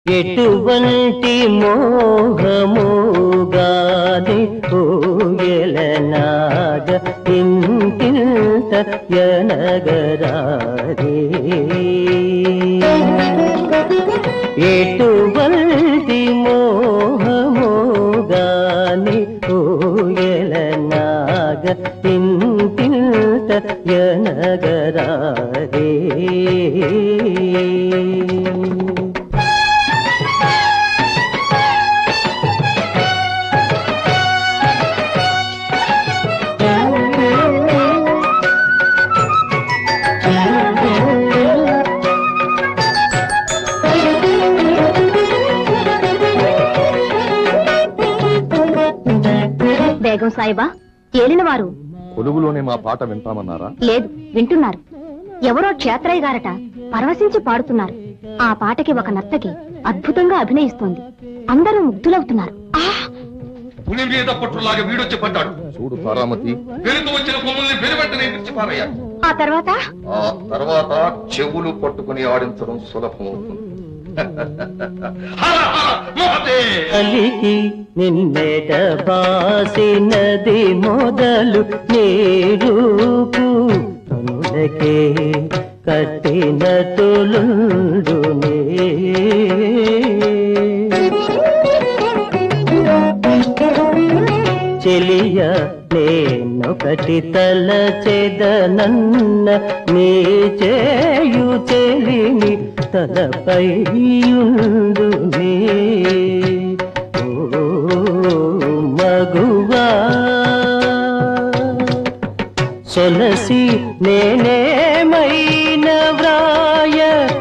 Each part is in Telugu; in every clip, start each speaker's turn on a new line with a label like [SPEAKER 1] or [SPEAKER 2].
[SPEAKER 1] ఎటువంటి మోహముగాది ఊయలనాగ ఇంటింత యనగరారే ఎటువంటి మోహముగాని ఊయలనాగ ఇంటింత యనగరారే
[SPEAKER 2] బేగం సాయిబా ఏలిన వారు
[SPEAKER 3] కొలువులోనే మా పాట వింటామన్నారా
[SPEAKER 2] లేదు వింటున్నారు ఎవరో క్షేత్రయ్య గారట పరవశించి పాడుతున్నారు ఆ పాటకి ఒక నర్తకి అద్భుతంగా అభినయిస్తోంది అందరూ ముగ్ధులవుతున్నారు
[SPEAKER 4] పులి మీద పట్టులాగా వీడొచ్చి పడ్డాడు
[SPEAKER 3] చూడు తారామతి
[SPEAKER 4] వెనుక వచ్చిన కొమ్ముల్ని వెనువెంటనే విడిచిపారయ్యాడు
[SPEAKER 2] ఆ తర్వాత
[SPEAKER 4] ఆ తర్వాత చెవులు పట్టుకుని ఆడించడం సులభం అవుతుంది హర హర మహాదేవ్!
[SPEAKER 1] కలికి నిన్నెట బాసినది మొదలు నీరూపు కనులకే కట్టిన తొలుండునే చెలియ నేనొకటి తల చెదనన్న నీ చేయు చెలిని తలపై యుండునే ఓ మగువా సొలసి నేనేమైన వ్రాయ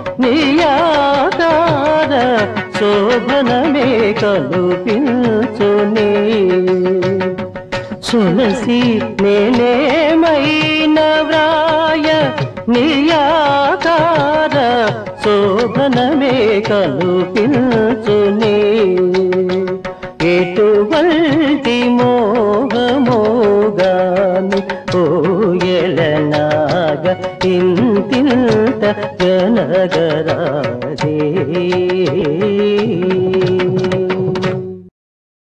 [SPEAKER 1] నియాకార శోభనమే కలుపించునే సొలసి నేనేమైన వ్రాయ నియాకార శోభనమే కలుపించునే ఎటువంటి మోహమోగాని ఓయలనాగ ఇంతింత జనగరాజే